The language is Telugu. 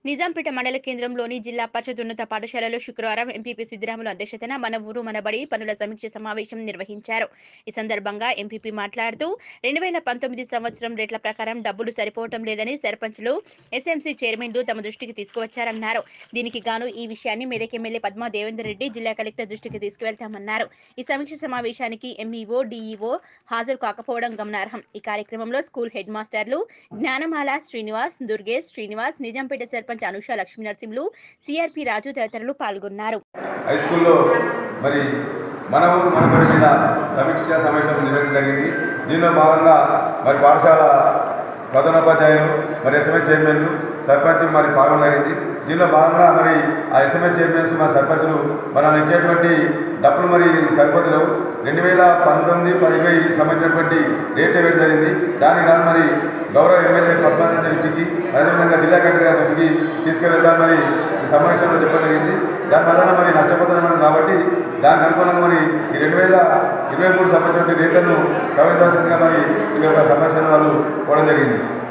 నిజాంపేట మండల కేంద్రంలోని జిల్లా పరిషత్ ఉన్నత పాఠశాలలో శుక్రవారం ఎంపీపీ సిద్దిరాములు అధ్యక్షతన మన ఊరు మన బడి పనుల సమీక్ష సమావేశం నిర్వహించారు ఈ సందర్భంగా ఎంపీపీ మాట్లాడుతూ రెండు వేల పంతొమ్మిది సంవత్సరం రేట్ల ప్రకారం డబ్బులు సరిపోవటం లేదని సర్పంచ్లు ఎస్ఎంసీ చైర్మన్లు తమ దృష్టికి తీసుకువచ్చారన్నారు దీనికి గాను ఈ విషయాన్ని మెదక్ ఎమ్మెల్యే పద్మా దేవేందర్ రెడ్డి జిల్లా కలెక్టర్ దృష్టికి తీసుకువెళ్తామన్నారు ఈ సమీక్ష సమావేశానికి ఎంఈఓ డీఈఓ హాజరు కాకపోవడం గమనార్హం ఈ కార్యక్రమంలో స్కూల్ హెడ్ మాస్టర్లు జ్ఞానమాల శ్రీనివాస్ దుర్గేష్ శ్రీనివాస్ నిజాంపేట సర్పంచ్ అనుష లక్ష్మీ నరసింహులు సిఆర్పి రాజు తదితరులు పాల్గొన్నారు హై స్కూల్లో మరి మన ఊరు మన బడి మీద సమీక్ష సమావేశం నిర్వహించడం జరిగింది దీనిలో భాగంగా మరి పాఠశాల ప్రధానోపాధ్యాయులు మరి ఎస్ఎంఎస్ చైర్మన్లు సర్పంచ్ మరి పాల్గొనగలిగింది దీనిలో భాగంగా మరి ఆ ఎస్ఎంఎస్ చైర్మన్స్ మా సర్పంచులు మనం ఇచ్చేటువంటి డబ్బులు మరి సరిపోతలేవు రెండు వేల పంతొమ్మిది పదివై సంబంధించినటువంటి రేట్ ఇవ్వడం జరిగింది దానికి గాను మరి గౌరవ ఎమ్మెల్యే పద్మానంద దృష్టికి అదేవిధంగా జిల్లా కలెక్టర్ గారి దృష్టికి తీసుకెళ్తాం మరి ఈ సమావేశంలో చెప్పడం జరిగింది దానివల్ల మరి నష్టపోతున్నాం కాబట్టి దానికి అనుగుణంగా మరి ఈ రెండు వేల ఇరవై మూడు సంబంధించిన రేట్లను సవరించాల్సిందిగా మరి ఈ యొక్క సమావేశంలో వాళ్ళు కోవడం జరిగింది